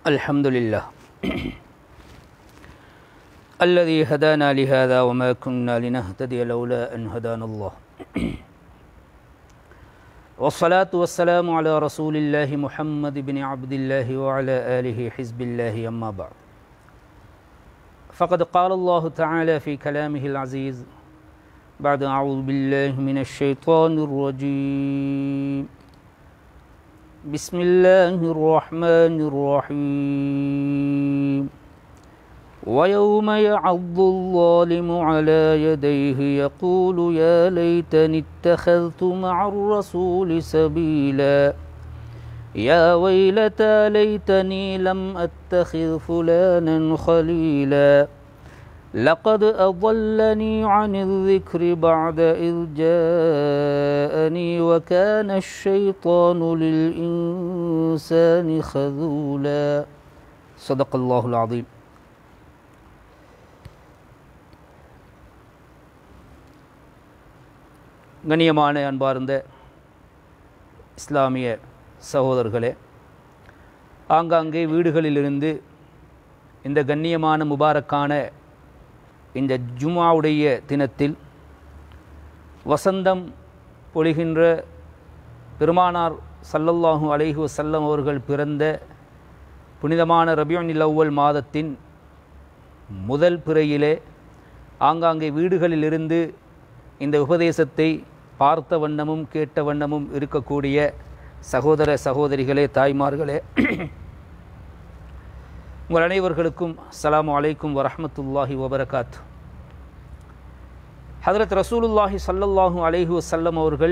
الحمد لله الذي هدانا لهذا وما كنا لنهتدي لولا أن هدانا الله والصلاة والسلام على رسول الله محمد بن عبد الله وعلى آله حزب الله أما بعد فقد قال الله تعالى في كلامه العزيز بعد أعوذ بالله من الشيطان الرجيم بسم الله الرحمن الرحيم ويوم يعض الظالم على يديه يقول يا ليتني اتخذت مع الرسول سبيلا يا ويلتى ليتني لم اتخذ فلانا خليلا لقد اضلني عن الذكر بعد اذ جاءني وكان الشيطان للانسان خذولا صدق الله العظيم கண்ணியமான அன்பார்ந்த இஸ்லாமிய சகோதரர்களே ஆங்காங்கே வீடுகளிலிருந்து இந்த கண்ணியமான முபாரக்கான இந்த ஜுமாவுடைய தினத்தில் வசந்தம் பொழிகின்ற பெருமானார் சல்லல்லாஹு அலைஹி வசல்லம் அவர்கள் பிறந்த புனிதமான ரபியுனில் அவ்வல் மாதத்தின் முதல் பிறையிலே ஆங்காங்கே வீடுகளிலிருந்து இந்த உபதேசத்தை பார்த்த வண்ணமும் கேட்ட வண்ணமும் இருக்கக்கூடிய சகோதர சகோதரிகளே தாய்மார்களே உங்கள் அனைவர்களுக்கும் அஸ்ஸலாமு அலைக்கும் வரஹமத்துல்லாஹி வபரகாத் ஹதரத் ரசூலுல்லாஹி சல்லல்லாஹு அலைஹி வசல்லம் அவர்கள்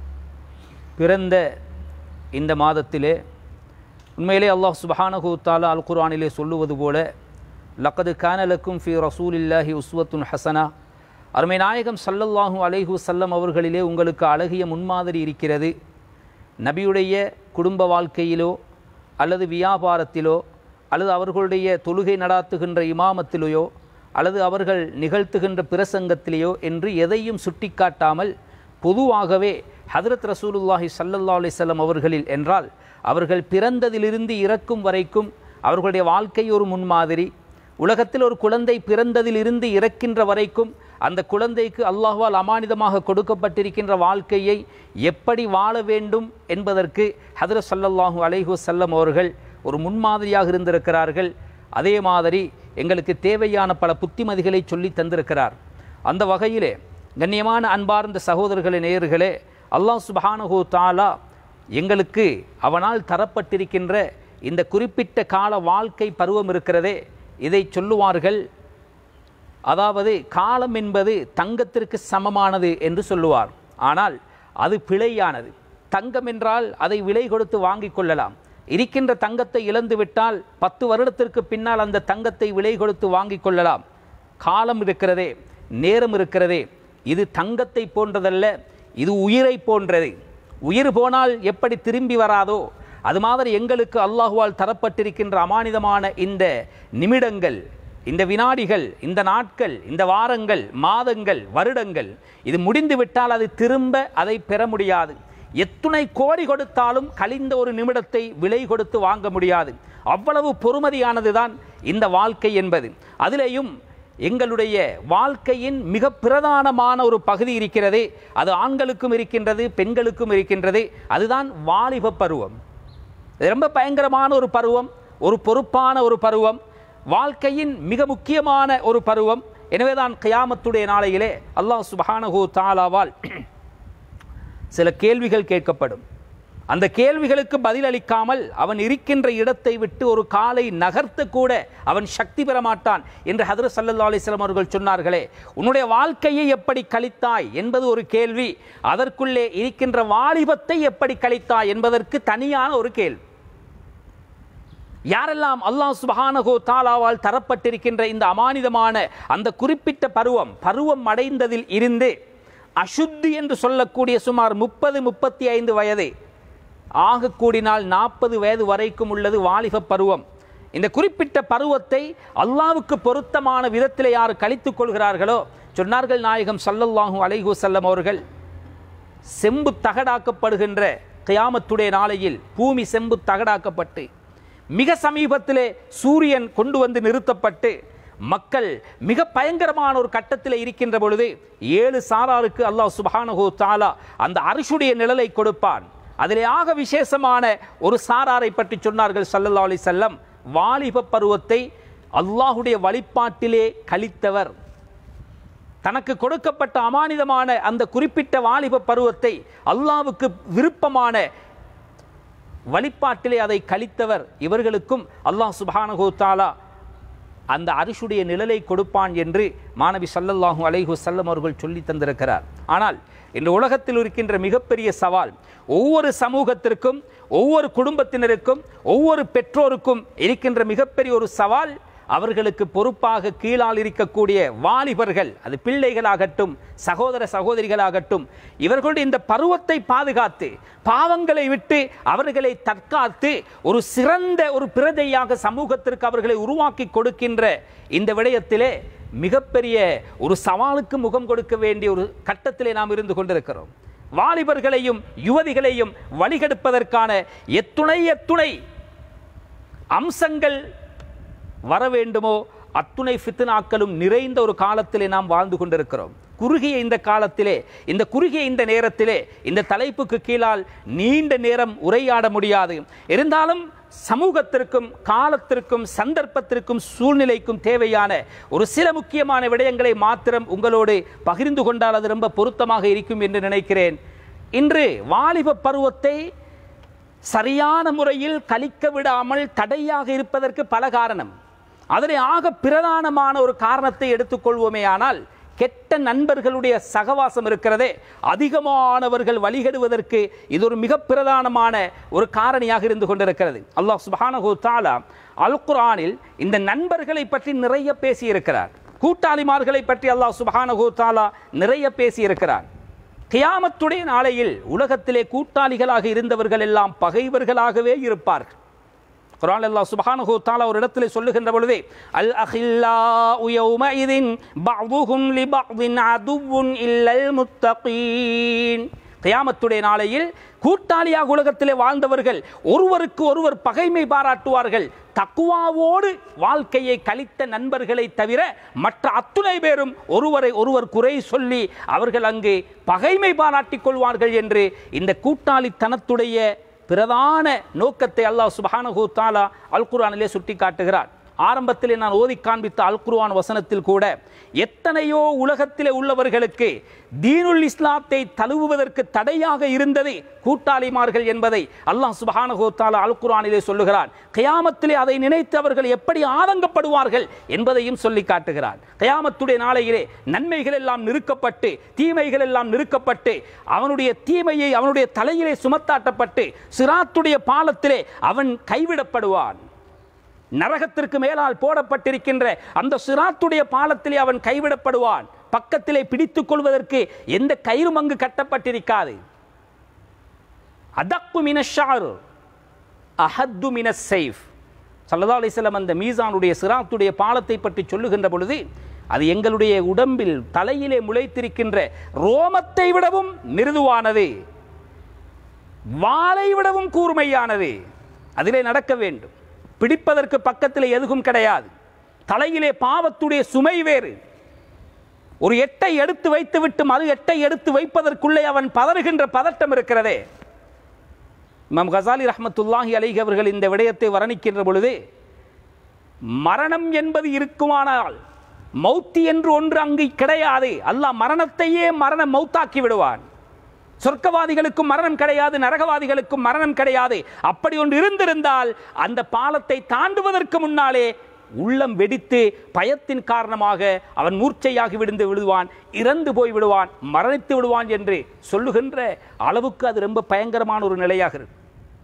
பிறந்த இந்த மாதத்திலே உண்மையிலே அல்லாஹ் சுபஹானஹு தாலா அல் குர்ஆனிலே சொல்லுவது போல லக்கது கானலக்கும் ஃபி ரசூலில்லாஹி உஸ்வத்துன் ஹசனா அருமை நாயகம் சல்லல்லாஹு அலைஹு சல்லம் அவர்களிலே உங்களுக்கு அழகிய முன்மாதிரி இருக்கிறது நபியுடைய குடும்ப வாழ்க்கையிலோ அல்லது வியாபாரத்திலோ அல்லது அவர்களுடைய தொழுகை நடாத்துகின்ற இமாமத்திலேயோ அல்லது அவர்கள் நிகழ்த்துகின்ற பிரசங்கத்திலேயோ என்று எதையும் சுட்டிக்காட்டாமல் பொதுவாகவே ஹதரத் ரசூலுல்லாஹி சல்லல்லா அலிசல்லம் அவர்களில் என்றால் அவர்கள் பிறந்ததிலிருந்து இறக்கும் வரைக்கும் அவர்களுடைய வாழ்க்கை ஒரு முன்மாதிரி உலகத்தில் ஒரு குழந்தை பிறந்ததிலிருந்து இறக்கின்ற வரைக்கும் அந்த குழந்தைக்கு அல்லாஹ்வால் அமானிதமாக கொடுக்கப்பட்டிருக்கின்ற வாழ்க்கையை எப்படி வாழ வேண்டும் என்பதற்கு ஹதரத் சல்லல்லாஹு அலைஹு செல்லம் அவர்கள் ஒரு முன்மாதிரியாக இருந்திருக்கிறார்கள் அதே மாதிரி எங்களுக்கு தேவையான பல புத்திமதிகளை சொல்லி தந்திருக்கிறார் அந்த வகையிலே கண்ணியமான அன்பார்ந்த சகோதரர்களே நேயர்களே அல்லாஹ் சுபஹானஹூ தாலா எங்களுக்கு அவனால் தரப்பட்டிருக்கின்ற இந்த குறிப்பிட்ட கால வாழ்க்கை பருவம் இருக்கிறதே இதை சொல்லுவார்கள் அதாவது காலம் என்பது தங்கத்திற்கு சமமானது என்று சொல்லுவார் ஆனால் அது பிழையானது தங்கம் என்றால் அதை விலை கொடுத்து வாங்கிக் கொள்ளலாம் இருக்கின்ற தங்கத்தை இழந்து விட்டால் பத்து வருடத்திற்கு பின்னால் அந்த தங்கத்தை விலை கொடுத்து வாங்கிக் கொள்ளலாம் காலம் இருக்கிறதே நேரம் இருக்கிறதே இது தங்கத்தை போன்றதல்ல இது உயிரை போன்றது உயிர் போனால் எப்படி திரும்பி வராதோ அது மாதிரி எங்களுக்கு அல்லாஹுவால் தரப்பட்டிருக்கின்ற அமானிதமான இந்த நிமிடங்கள் இந்த வினாடிகள் இந்த நாட்கள் இந்த வாரங்கள் மாதங்கள் வருடங்கள் இது முடிந்து விட்டால் அது திரும்ப அதை பெற முடியாது எத்துணை கோடி கொடுத்தாலும் கழிந்த ஒரு நிமிடத்தை விலை கொடுத்து வாங்க முடியாது அவ்வளவு பொறுமதியானதுதான் இந்த வாழ்க்கை என்பது அதிலேயும் எங்களுடைய வாழ்க்கையின் மிக பிரதானமான ஒரு பகுதி இருக்கிறது அது ஆண்களுக்கும் இருக்கின்றது பெண்களுக்கும் இருக்கின்றது அதுதான் வாலிப பருவம் ரொம்ப பயங்கரமான ஒரு பருவம் ஒரு பொறுப்பான ஒரு பருவம் வாழ்க்கையின் மிக முக்கியமான ஒரு பருவம் எனவேதான் கயாமத்துடைய நாளையிலே அல்லாஹ் சுபஹானஹூ தாலாவால் சில கேள்விகள் கேட்கப்படும் அந்த கேள்விகளுக்கு பதிலளிக்காமல் அவன் இருக்கின்ற இடத்தை விட்டு ஒரு காலை நகர்த்த கூட அவன் சக்தி பெற மாட்டான் என்று ஹதர சல்லா அலிஸ்லாம் அவர்கள் சொன்னார்களே உன்னுடைய வாழ்க்கையை எப்படி கழித்தாய் என்பது ஒரு கேள்வி அதற்குள்ளே இருக்கின்ற வாலிபத்தை எப்படி கழித்தாய் என்பதற்கு தனியான ஒரு கேள்வி யாரெல்லாம் அல்லாஹ் சுபஹானகோ தாலாவால் தரப்பட்டிருக்கின்ற இந்த அமானிதமான அந்த குறிப்பிட்ட பருவம் பருவம் அடைந்ததில் இருந்து அசுத்தி என்று சொல்லக்கூடிய சுமார் முப்பது முப்பத்தி ஐந்து வயது ஆக கூடினால் நாற்பது வயது வரைக்கும் உள்ளது வாலிப பருவம் இந்த குறிப்பிட்ட பருவத்தை அல்லாவுக்கு பொருத்தமான விதத்தில் யார் கழித்துக் கொள்கிறார்களோ சொன்னார்கள் நாயகம் சல்லல்லாஹு அலைஹு செல்லம் அவர்கள் செம்பு தகடாக்கப்படுகின்ற கியாமத்துடைய நாளையில் பூமி செம்பு தகடாக்கப்பட்டு மிக சமீபத்திலே சூரியன் கொண்டு வந்து நிறுத்தப்பட்டு மக்கள் மிக பயங்கரமான ஒரு கட்டத்தில் இருக்கின்ற பொழுது ஏழு சாராருக்கு அல்லாஹ் சுப்ஹானஹு தாலா அந்த அரிசுடைய நிழலை கொடுப்பான் அதிலே ஆக விசேஷமான ஒரு சாராரை பற்றி சொன்னார்கள் ஸல்லல்லாஹு அலைஹி வஸல்லம் வாலிப பருவத்தை அல்லாஹுடைய வழிபாட்டிலே கழித்தவர் தனக்கு கொடுக்கப்பட்ட அமானிதமான அந்த குறிப்பிட்ட வாலிப பருவத்தை அல்லாவுக்கு விருப்பமான வழிபாட்டிலே அதை கழித்தவர் இவர்களுக்கும் அல்லாஹ் சுப்ஹானஹு தஆலா அந்த அரிசுடைய நிழலை கொடுப்பான் என்று மாணவி ஸல்லல்லாஹு அலைஹி வஸல்லம் அவர்கள் சொல்லி தந்திருக்கிறார் ஆனால் இந்த உலகத்தில் இருக்கின்ற மிகப்பெரிய சவால் ஒவ்வொரு சமூகத்திற்கும் ஒவ்வொரு குடும்பத்தினருக்கும் ஒவ்வொரு பெற்றோருக்கும் இருக்கின்ற மிகப்பெரிய ஒரு சவால் அவர்களுக்கு பொறுப்பாக கீழால் இருக்கக்கூடிய வாலிபர்கள் அது பிள்ளைகளாகட்டும் சகோதர சகோதரிகளாகட்டும் இவர்களுடைய இந்த பருவத்தை பாதுகாத்து பாவங்களை விட்டு அவர்களை தற்காத்து ஒரு சிறந்த ஒரு பிரதையாக சமூகத்திற்கு அவர்களை உருவாக்கி கொடுக்கின்ற இந்த விடயத்திலே மிகப்பெரிய ஒரு சவாலுக்கு முகம் கொடுக்க வேண்டிய ஒரு கட்டத்திலே நாம் இருந்து கொண்டிருக்கிறோம் வாலிபர்களையும் யுவதிகளையும் வழிகெடுப்பதற்கான எத்துணை எத்துணை அம்சங்கள் வர வேண்டுமோ அத்துணை ஃபித்னாக்களும் நிறைந்த ஒரு காலத்திலே நாம் வாழ்ந்து கொண்டிருக்கிறோம் குறுகிய இந்த காலத்திலே இந்த குறுகிய இந்த நேரத்திலே இந்த தலைப்புக்கு கீழால் நீண்ட நேரம் உரையாட முடியாது இருந்தாலும் சமூகத்திற்கும் காலத்திற்கும் சந்தர்ப்பத்திற்கும் சூழ்நிலைக்கும் தேவையான ஒரு சில முக்கியமான விடயங்களை மாத்திரம் உங்களோடு பகிர்ந்து கொண்டால் அது ரொம்ப பொருத்தமாக இருக்கும் என்று நினைக்கிறேன் இன்று வாலிப பருவத்தை சரியான முறையில் கழிக்க விடாமல் தடையாக இருப்பதற்கு பல காரணம் அதிலே ஆக பிரதானமான ஒரு காரணத்தை எடுத்துக்கொள்வோமே ஆனால் கெட்ட நண்பர்களுடைய சகவாசம் இருக்கிறதே அதிகமானவர்கள் வழிகெடுவதற்கு இது ஒரு மிக பிரதானமான ஒரு காரணியாக இருந்து கொண்டிருக்கிறது அல்லாஹ் சுப்ஹானஹு தஆலா அல் குர்ஆனில் இந்த நண்பர்களை பற்றி நிறைய பேசியிருக்கிறார் கூட்டாளிமார்களை பற்றி அல்லாஹ் சுப்ஹானஹு தஆலா நிறைய பேசியிருக்கிறார் கியாமத்துடைய நாளையில் உலகத்திலே கூட்டாளிகளாக இருந்தவர்கள் எல்லாம் பகைவர்களாகவே இருப்பார்கள் குர்ஆன் அல்லாஹ் சுப்ஹானஹு தஆலா ஒரு இடத்திலே சொல்லுகின்ற பொழுதே அல் அஹில்லாஉ யௌமஇதின் பஅதுஹும் லிபஅதின் அதுவுன் இல்லல் முத்தகீன் கியாமத்துடைய நாளையில் கூட்டாளியாக உலகத்திலே வாழ்ந்தவர்கள் ஒருவருக்கு ஒருவர் பகைமை பாராட்டுவார்கள் தக்குவாவோடு வாழ்க்கையை கழித்த நண்பர்களை தவிர மற்ற அத்துணை பேரும் ஒருவரை ஒருவர் குறை சொல்லி அவர்கள் அங்கு பகைமை பாராட்டிக் கொள்வார்கள் என்று இந்த கூட்டாளித்தனத்துடைய பிரதான நோக்கத்தை அல்லாஹ் சுப்ஹானஹு தஆலா அல் குர்ஆனிலே சுட்டி காட்டுகிறார் ஆரம்பத்திலே நான் ஓதி காண்பித்த அல் குர்ஆன் வசனத்தில் கூட எத்தனையோ கியாமத்திலே உள்ளவர்களுக்கு தீனுல் இஸ்லாத்தை தழுவுவதற்கு தடையாக இருந்தது கூட்டாளிமார்கள் என்பதை அல்லாஹ் சுப்ஹானஹு தஆலா அல் குர்ஆனிலே சொல்லுகிறார் கியாமத்திலே அதை நினைத்து அவர்கள் எப்படி ஆதங்கப்படுவார்கள் என்பதையும் சொல்லி காட்டுகிறார் கியாமத்துடைய நாளையிலே நன்மைகள் எல்லாம் நிறுக்கப்பட்டு தீமைகள் எல்லாம் நிறுக்கப்பட்டு அவனுடைய தீமையை அவனுடைய தலையிலே சுமத்தாட்டப்பட்டு சிராத்துடைய பாலத்திலே அவன் கைவிடப்படுவான் நரகத்திற்கு மேலால் போடப்பட்டிருக்கின்ற அந்த சிராத்துடைய பாலத்திலே அவன் கைவிடப்படுவான் பக்கத்திலே பிடித்துக் கொள்வதற்கு எந்த கயிறும் அங்கு கட்டப்பட்டிருக்காது அதக்கு மினஷாரு அஹத்து மின சைஃப் சல்லா அலிஸ்லாம் அந்த மீசானுடைய சிராத்துடைய பாலத்தை பற்றி சொல்லுகின்ற பொழுது அது எங்களுடைய உடம்பில் தலையிலே முளைத்திருக்கின்ற ரோமத்தை விடவும் மிருதுவானது வாளை விடவும் கூர்மையானது அதிலே நடக்க வேண்டும் பிடிப்பதற்கு பக்கத்தில் எதுவும் கிடையாது தலையிலே பாவத்துடைய சுமை வேறு ஒரு எட்டை எடுத்து வைத்துவிட்டு மறு எட்டை எடுத்து வைப்பதற்குள்ளே அவன் பதறுகின்ற பதட்டம் இருக்கிறதே இமாம் கசாலி ரஹமத்துல்லாஹி அலைஹி அவர்கள் இந்த விடயத்தை வர்ணிக்கின்ற பொழுது மரணம் என்பது இருக்குமானால் மௌத்தி என்று ஒன்று அங்கு கிடையாது அல்லாஹ் மரணத்தையே மரணம் மௌத்தாக்கி விடுவான் சொர்க்கவாதிகளுக்கும் மரணம் கிடையாது நரகவாதிகளுக்கும் மரணம் கிடையாது அப்படி ஒன்று இருந்திருந்தால் அந்த பாலத்தை தாண்டுவதற்கு முன்னாலே உள்ளம் வெடித்து பயத்தின் காரணமாக அவன் மூர்ச்சையாகி விழுந்து விடுவான் இறந்து போய் விடுவான் மரணித்து விடுவான் என்று சொல்லுகின்ற அளவுக்கு அது ரொம்ப பயங்கரமான ஒரு நிலையாக இருக்கு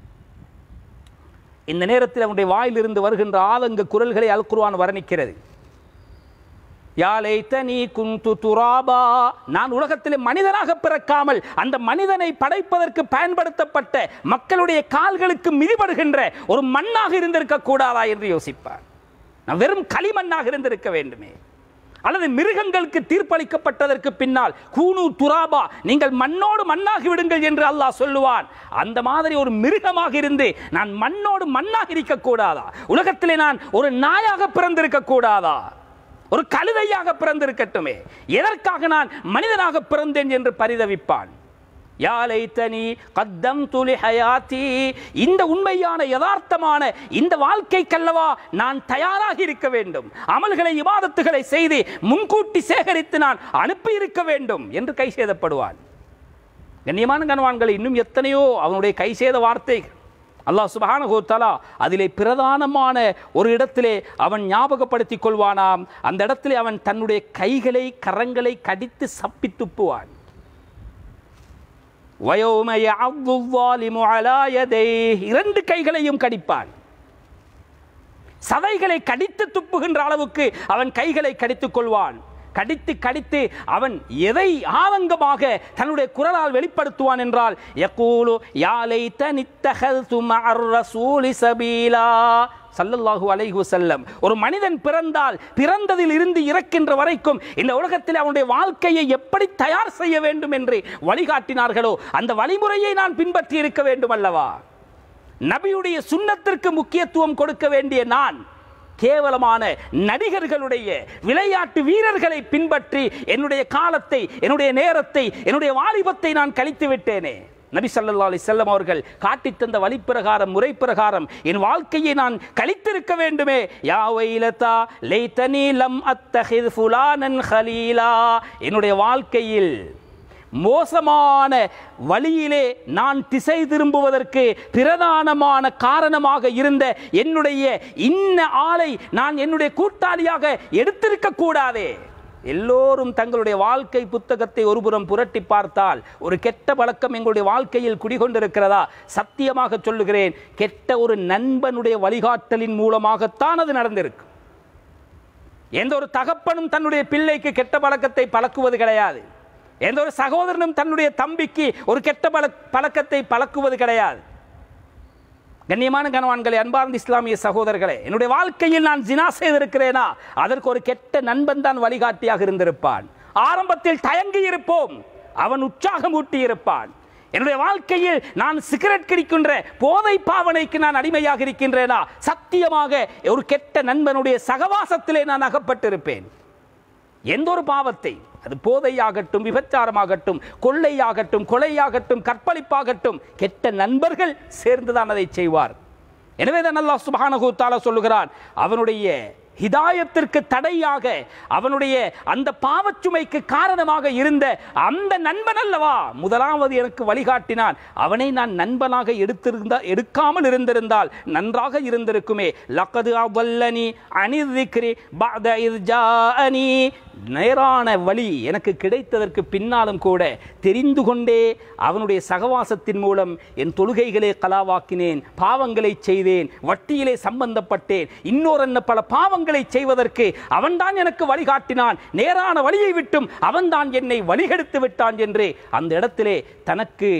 இந்த நேரத்தில் அவனுடைய வாயிலிருந்து வருகின்ற ஆதங்க குரல்களை அல்குருவான் வர்ணிக்கிறது யாலைத்தனி குந்து துராபா நான் உலகத்திலே மனிதனாக பிறக்காமல் அந்த மனிதனை படைப்பதற்கு பயன்படுத்தப்பட்ட மக்களுடைய கால்களுக்கு மிதிபடுகின்ற ஒரு மண்ணாக இருந்திருக்க கூடாதா என்று யோசிப்பார் நான் வெறும் களிமண்ணாக இருந்திருக்க வேண்டுமே அல்லது மிருகங்களுக்கு தீர்ப்பளிக்கப்பட்டதற்கு பின்னால் கூனு துராபா நீங்கள் மண்ணோடு மண்ணாகி விடுங்கள் என்று அல்லாஹ் சொல்லுவான் அந்த மாதிரி ஒரு மிருகமாக இருந்து நான் மண்ணோடு மண்ணாக இருக்க கூடாதா உலகத்திலே நான் ஒரு நாயாக பிறந்திருக்க கூடாதா ஒரு கழுதையாக பிறந்திருக்கட்டுமே எதற்காக நான் மனிதனாக பிறந்தேன் என்று பரிதவிப்பான் யாலைத்தனி கத்தம் துளி ஹயாத்தி இந்த உண்மையான யதார்த்தமான இந்த வாழ்க்கைக்கல்லவா நான் தயாராக இருக்க வேண்டும் அமல்களை இபாதத்துகளை செய்து முன்கூட்டி சேகரித்து நான் அனுப்பி இருக்க வேண்டும் என்று கை சேதப்படுவான் கண்ணியமான கணவான்கள் இன்னும் எத்தனையோ அவனுடைய கை சேத வார்த்தைகள் அல்லாஹ் சுபஹானஹு தஆலா அதிலே பிரதானமான ஒரு இடத்திலே அவன் ஞாபகப்படுத்திக் கொள்வானாம் அந்த இடத்திலே அவன் தன்னுடைய கைகளை கரங்களை கடித்து சப்பி துப்புவான் வயோம யஅضُ الظَّالِمُ عَلَى يَدَيْهِ இரண்டு கைகளையும் கடிப்பான் சதைகளை கடித்து துப்புகின்ற அளவுக்கு அவன் கைகளை கடித்துக் கொள்வான் கடித்து கடித்து அவன் எதை ஆதங்கமாக தன்னுடைய குரலால் வெளிப்படுத்துவான் என்றால் யகூலு யாலை தனித்தகல்து மஅர் ரசூலி சபீலா சல்லல்லாஹு அலைஹி வஸல்லம் ஒரு மனிதன் பிறந்தால் பிறந்ததில் இருந்து இறக்கின்ற வரைக்கும் இந்த உலகத்தில் அவனுடைய வாழ்க்கையை எப்படி தயார் செய்ய வேண்டும் என்று வழிகாட்டினார்களோ அந்த வழிமுறையை நான் பின்பற்றி இருக்க வேண்டும் அல்லவா நபியுடைய சுண்ணத்திற்கு முக்கியத்துவம் கொடுக்க வேண்டிய நான் கேவலமான நடிகர்களுடைய விளையாட்டு வீரர்களை பின்பற்றி என்னுடைய காலத்தை என்னுடைய நேரத்தை என்னுடைய வாலிபத்தை நான் கழித்து விட்டேனே நபி ஸல்லல்லாஹு அலைஹி வஸல்லம் அவர்கள் காட்டித் தந்த வழி பிரகாரம் முறை பிரகாரம் என் வாழ்க்கையை நான் கழித்திருக்க வேண்டுமே யா வைலதா லைத்தனி லம் அத்தஹித் ஃபுலானன் ஹலீலா என்னுடைய வாழ்க்கையில் மோசமான வழியிலே நான் திசை திரும்புவதற்கு பிரதானமான காரணமாக இருந்த என்னுடைய இன்ன ஆளை நான் என்னுடைய கூட்டாளியாக எடுத்திருக்க கூடாதே எல்லோரும் தங்களுடைய வாழ்க்கை புத்தகத்தை ஒருபுறம் புரட்டி பார்த்தால் ஒரு கெட்ட பழக்கம் எங்களுடைய வாழ்க்கையில் குடிகொண்டிருக்கிறதா சத்தியமாக சொல்லுகிறேன் கெட்ட ஒரு நண்பனுடைய வழிகாட்டலின் மூலமாகத்தான் அது நடந்திருக்கு எந்த ஒரு தகப்பனும் தன்னுடைய பிள்ளைக்கு கெட்ட பழக்கத்தை பழக்குவது கிடையாது எந்த ஒரு சகோதரனும் தன்னுடைய தம்பிக்கு ஒரு கெட்ட பழ பழக்கத்தை பழக்குவது கிடையாது கண்ணியமான கணவான்களே அன்பார்ந்த இஸ்லாமிய சகோதரர்களே என்னுடைய வாழ்க்கையில் நான் ஜினா செய்திருக்கிறேனா அதற்கு ஒரு கெட்ட நண்பன் தான் வழிகாட்டியாக இருந்திருப்பான் ஆரம்பத்தில் தயங்கி இருப்போம் அவன் உற்சாகம் ஊட்டி இருப்பான் என்னுடைய வாழ்க்கையில் நான் சிகரெட் கிடைக்கின்ற போதை பாவனைக்கு நான் அடிமையாக இருக்கின்றேனா சத்தியமாக ஒரு கெட்ட நண்பனுடைய சகவாசத்திலே நான் அகப்பட்டிருப்பேன் எந்த ஒரு பாவத்தை அது போதையாகட்டும் விபச்சாரமாகட்டும் கொள்ளையாகட்டும் கொலையாகட்டும் கற்பழிப்பாகட்டும் கெட்ட நண்பர்கள் சேர்ந்துதான் அதை செய்வார் எனவே தான் அல்லாஹ் சுப்ஹானஹு தஆலா சொல்லுகிறான் அவனுடைய ஹிதாயத்திற்கு தடையாக அவனுடைய அந்த பாவச்சுமைக்கு காரணமாக இருந்த அந்த நண்பன் அல்லவா முதலாவது எனக்கு வழிகாட்டினான் அவனை நான் நண்பனாக எடுத்திருந்தா எடுக்காமல் இருந்திருந்தால் நன்றாக இருந்திருக்குமே லக்கது அவல்லனி அனிதிக்ரி பஅத இத் ஜாஅனி நேரான வழி எனக்கு கிடைத்ததற்கு பின்னாலும் கூட தெரிந்து கொண்டே அவனுடைய சகவாசத்தின் மூலம் என் தொழுகைகளை கலாவாக்கினேன் பாவங்களை செய்தேன் வட்டியிலே சம்பந்தப்பட்டேன் இன்னொரு என்ன பல பாவங்களை செய்வதற்கு அவன்தான் எனக்கு வழிகாட்டினான் நேரான வழியை விட்டும் அவன்தான் என்னை வழிகெடுத்து விட்டான் என்று அந்த இடத்திலே தனக்கு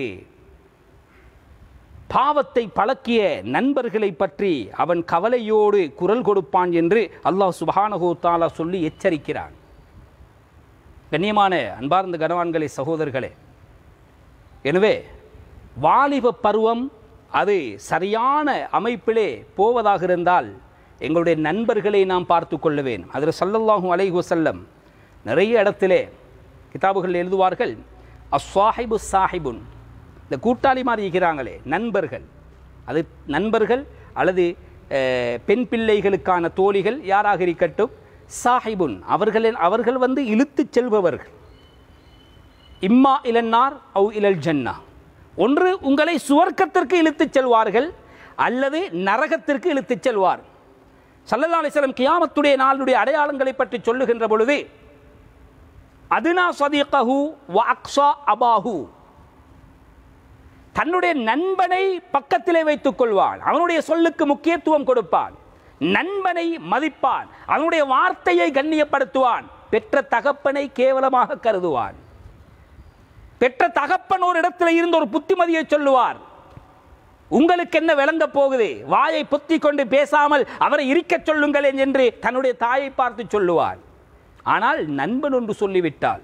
பாவத்தை பழக்கிய நண்பர்களை பற்றி அவன் கவலையோடு குரல் கொடுப்பான் என்று அல்லாஹ் சுபஹானஹு தாலா சொல்லி எச்சரிக்கிறான் கண்ணியமான அன்பார்ந்த கனவான்களே சகோதரர்களே எனவே வாலிப பருவம் அது சரியான அமைப்பிலே போவதாக இருந்தால் எங்களுடைய நண்பர்களை நாம் பார்த்து கொள்ள வேண்டும் அதில் சல்லல்லாஹு அலைஹி வஸல்லம் நிறைய இடத்திலே கிதாபுகள் எழுதுவார்கள் அஸ்வாஹிபு சாஹிபுன் இந்த கூட்டாளி மாதிரி இருக்கிறாங்களே நண்பர்கள் அது நண்பர்கள் அல்லது அஹ், பெண் பிள்ளைகளுக்கான தோழிகள் யாராக இருக்கட்டும் சாஹிபுன் அவர்களின் அவர்கள் வந்து இழுத்துச் செல்பவர்கள் இம்மா இலன்னார் அவு இலல் ஜன்னா ஒன்று உங்களை சுவர்க்கத்திற்கு இழுத்துச் செல்வார்கள் அல்லது நரகத்திற்கு இழுத்துச் செல்வார் சல்லல்லா அலிஸ்லம் கியாமத்துடைய நாளுடைய அடையாளங்களை பற்றி சொல்லுகின்ற பொழுது அதுனா சதீகஹு வ அக்ஸா அபாஹு தன்னுடைய நண்பனை பக்கத்திலே வைத்துக் கொள்வான் அவனுடைய சொல்லுக்கு முக்கியத்துவம் கொடுப்பான் நண்பனை மதிப்பான் அவனுடைய வார்த்தையை கண்ணியப்படுத்துவான் பெற்ற தகப்பனை கேவலமாக கருதுவான் பெற்ற தகப்பன் ஒரு இடத்துல இருந்து ஒரு புத்திமதியை சொல்லுவார் உங்களுக்கு என்ன விளங்க போகுது வாயை பொத்தி கொண்டு பேசாமல் அவரை இருக்கச் சொல்லுங்களேன் என்று தன்னுடைய தாயை பார்த்து சொல்லுவார் ஆனால் நண்பன் ஒன்று சொல்லிவிட்டால்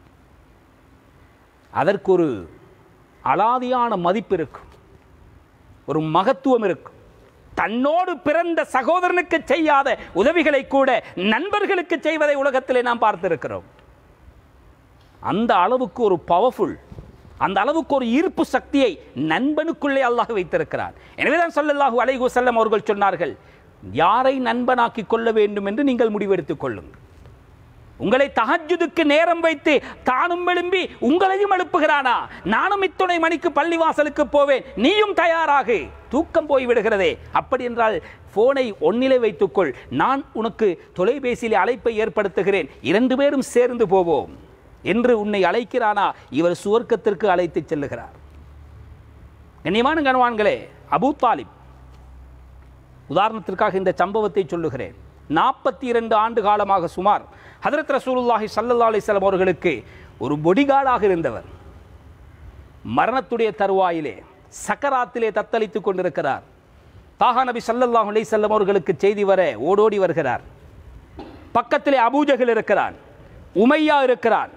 அதற்கு ஒரு அலாதியான மதிப்பு இருக்கும் ஒரு மகத்துவம் இருக்கும் தன்னோடு பிறந்த சகோதரனுக்கு செய்யாத உதவிகளை கூட நண்பர்களுக்கு செய்வதை உலகத்திலே நாம் பார்த்திருக்கிறோம் அந்த அளவுக்கு ஒரு பவர்ஃபுல் அந்த அளவுக்கு ஒரு ஈர்ப்பு சக்தியை நண்பனுக்குள்ளே அல்லாஹ் வைத்திருக்கிறார் எனவேதான் ஸல்லல்லாஹு அலைஹி வஸல்லம் அவர்கள் சொன்னார்கள் யாரை நண்பனாக்கி கொள்ள வேண்டும் என்று நீங்கள் முடிவெடுத்துக் கொள்ளுங்கள் உங்களை தஹஜ்ஜுதுக்கு நேரம் வைத்து தானும் எழும்பி உங்களையும் எழுப்புகிறானா நானும் இத்துணை மணிக்கு பள்ளிவாசலுக்கு போவேன் நீயும் தயாராகு தூக்கம் போய் விடுகிறதே அப்படி என்றால் போனை ஒன்னிலே வைத்துக்கொள் நான் உனக்கு தொலைபேசியில் அழைப்பை ஏற்படுத்துகிறேன் இரண்டு பேரும் சேர்ந்து போவோம் என்று உன்னை அழைக்கிறானா இவர் சுவர்க்கத்திற்கு அழைத்துச் செல்லுகிறார் கண்ணியமான கணவான்களே அபூ தாலிப் உதாரணத்திற்காக இந்த சம்பவத்தை சொல்லுகிறேன் நாற்பத்தி இரண்டு ஆண்டு காலமாக சுமார் ஹதரத் ரசூலுல்லாஹி ஸல்லல்லாஹு அலைஹி வஸல்லம் அவர்களுக்கு ஒரு பொடிகார்டாக இருந்தவர் மரணத்துடைய தருவாயிலே சக்கராத்திலே தத்தளித்துக் கொண்டிருக்கிறார் தாகா நபி ஸல்லல்லாஹு அலைஹி வஸல்லம் அவர்களுக்கு செய்தி வர ஓடோடி வருகிறார் பக்கத்திலே அபூஜஹல் இருக்கிறான் உமையா இருக்கிறான்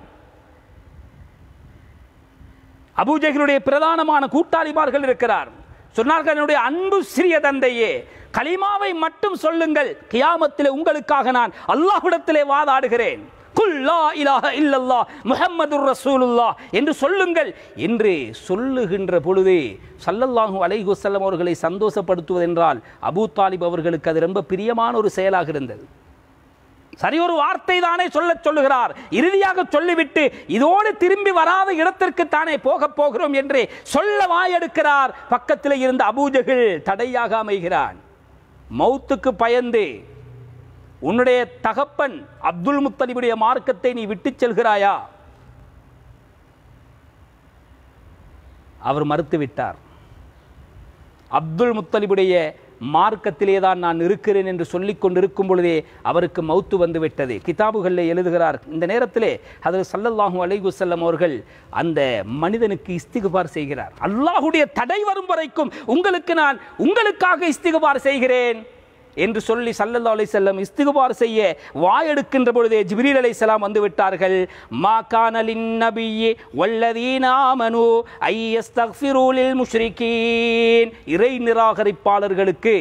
அபூஜகளுடைய பிரதானமான கூட்டாளிமார்கள் இருக்கிறார் சொன்னார்கள் என்னுடைய அன்பு சிறிய தந்தையே கலிமாவை மட்டும் சொல்லுங்கள் கியாமத்திலே உங்களுக்காக நான் அல்லாஹ்விடத்திலே வாதாடுகிறேன் குல் லா இலாஹ இல்லல்லாஹ் முஹம்மதுர் ரசூலுல்லாஹ் என்று சொல்லுங்கள் என்று சொல்லுகின்ற பொழுது சல்லல்லாஹு அலைஹி வஸல்லம் அவர்களை சந்தோஷப்படுத்துவதென்றால் அபூ தாலிப் அவர்களுக்கு அது ரொம்ப பிரியமான ஒரு செயலாக இருந்தது சரி ஒரு வார்த்தை தானே சொல்ல சொல்லுகிறார் இறுதியாக சொல்லிவிட்டு இதோடு திரும்பி வராத இடத்திற்கு தானே போக போகிறோம் என்று சொல்ல வாயெடுக்கிறார் பக்கத்தில் இருந்த அபூஜகில் தடையாக அமைகிறான் மௌத்துக்கு பயந்து உன்னுடைய தகப்பன் அப்துல் முத்தலிபுடைய மார்க்கத்தை நீ விட்டுச் செல்கிறாயா அவர் மறுத்துவிட்டார் அப்துல் முத்தலிபுடைய மார்க்கத்திலே தான் நான் இருக்கிறேன் என்று சொல்லிக் கொண்டிருக்கும் பொழுதே அவருக்கு மௌத்து வந்து விட்டது கிதாபுகளில் எழுதுகிறார் இந்த நேரத்திலே அதில் சல்லல்லாஹு அலைஹி வஸல்லம் அவர்கள் அந்த மனிதனுக்கு இஸ்திகுபார் செய்கிறார் அல்லாஹுடைய தடை வரும் வரைக்கும் உங்களுக்கு நான் உங்களுக்காக இஸ்திகுபார் செய்கிறேன் என்று சொல்லி சல்லல்லா அலைஹி செல்லம் இஸ்திகுபார் செய்ய வாயெடுக்கின்ற பொழுதே ஜிப்ரீல் அலைஹிஸ்ஸலாம் வந்து விட்டார்கள் மா கானலின் நபியே வல்லதீன ஆமனு ஐயஸ்தக்ஃபிரு லில் முஷ்ரிகீன் இறை நிராகரிப்பாளர்களுக்கு